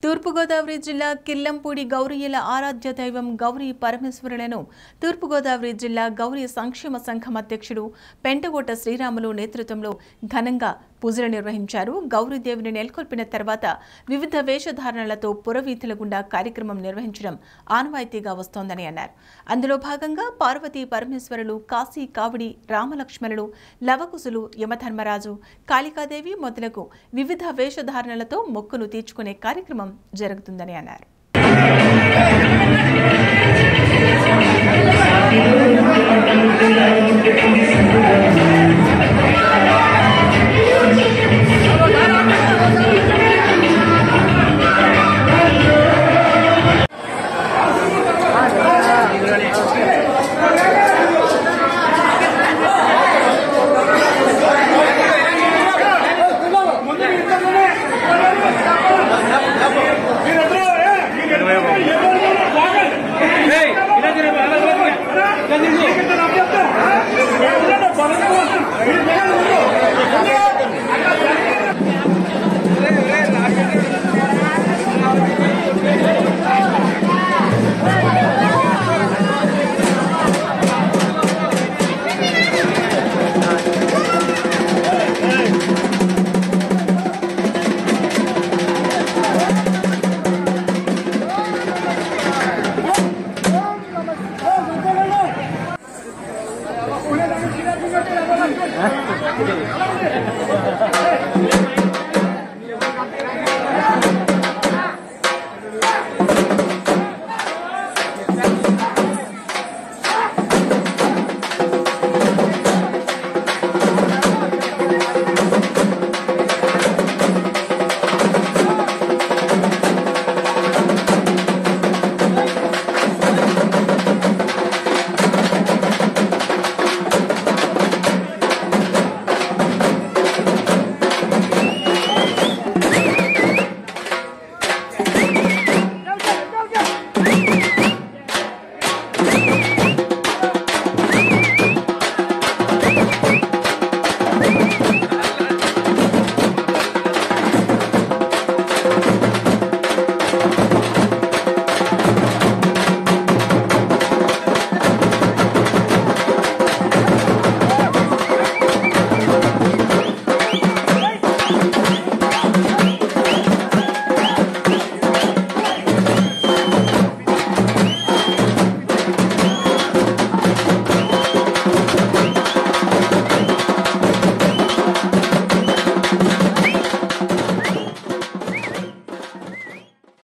తూర్పుగోదావరి జిల్లా కిల్లంపూడి గౌరీయుల ఆరాధ్య దైవం గౌరీ పరమేశ్వరులను తూర్పుగోదావరి జిల్లా గౌరీ సంక్షేమ సంఘం అధ్యక్షుడు పెంటగోట శ్రీరాములు నేతృత్వంలో ఘనంగా పూజలు నిర్వహించారు గౌరీదేవిని నెలకొల్పిన తర్వాత వివిధ వేషధారణలతో పురవీధుల గుండా కార్యక్రమం నిర్వహించడం ఆనవాయితీగా వస్తోందని అన్నారు అందులో భాగంగా పార్వతీ పరమేశ్వరులు కాశీ కావిడి రామలక్ష్మణులు లవకుశులు యమధర్మరాజు కాళికాదేవి మొదలగు వివిధ వేషధారణలతో మొక్కును తీర్చుకునే కార్యక్రమం జరుగుతుందని అన్నారు Thank you.